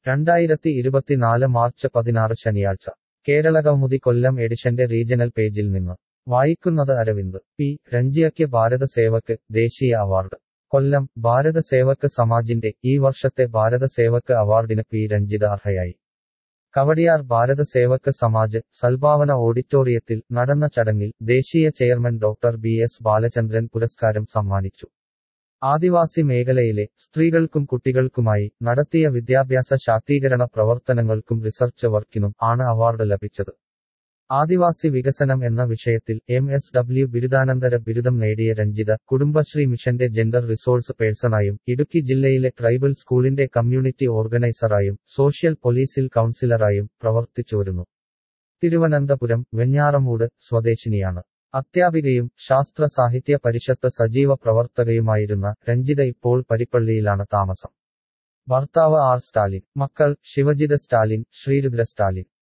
രണ്ടായിരത്തി ഇരുപത്തിനാല് മാർച്ച് പതിനാറ് ശനിയാഴ്ച കേരളകൗമുദി കൊല്ലം എഡിഷന്റെ റീജണൽ പേജിൽ നിന്ന് വായിക്കുന്നത് അരവിന്ദ് പി രഞ്ജിയയ്ക്ക് ഭാരത സേവക്ക് ദേശീയ അവാർഡ് കൊല്ലം ഭാരത സേവക്ക് സമാജിന്റെ ഈ വർഷത്തെ ഭാരത സേവക്ക് അവാർഡിന് പി രഞ്ജിത അർഹയായി കവടിയാർ ഭാരത സേവക്ക് സമാജ് സൽഭാവന ഓഡിറ്റോറിയത്തിൽ നടന്ന ചടങ്ങിൽ ദേശീയ chairman doctor B S Balachandran പുരസ്കാരം സമ്മാനിച്ചു ആദിവാസി മേഖലയിലെ സ്ത്രീകൾക്കും കുട്ടികൾക്കുമായി നടത്തിയ വിദ്യാഭ്യാസ ശാക്തീകരണ പ്രവർത്തനങ്ങൾക്കും റിസർച്ച് വർക്കിനും ആണ് അവാർഡ് ലഭിച്ചത് ആദിവാസി വികസനം എന്ന വിഷയത്തിൽ എം എസ് ഡബ്ല്യു ബിരുദാനന്തര ബിരുദം നേടിയ രഞ്ജിത കുടുംബശ്രീ മിഷന്റെ ജെൻഡർ റിസോഴ്സ് പേഴ്സണായും ഇടുക്കി ജില്ലയിലെ ട്രൈബൽ സ്കൂളിന്റെ കമ്മ്യൂണിറ്റി ഓർഗനൈസറായും സോഷ്യൽ പോലീസിൽ കൗൺസിലറായും പ്രവർത്തിച്ചുവരുന്നു തിരുവനന്തപുരം വെഞ്ഞാറമൂട് സ്വദേശിനിയാണ് അധ്യാപികയും ശാസ്ത്ര സാഹിത്യ പരിഷത്ത് സജീവ പ്രവർത്തകയുമായിരുന്ന രഞ്ജിത ഇപ്പോൾ പരിപ്പള്ളിയിലാണ് താമസം ഭർത്താവ് ആർ സ്റ്റാലിൻ മക്കൾ ശിവജിത സ്റ്റാലിൻ ശ്രീരുദ്ര സ്റ്റാലിൻ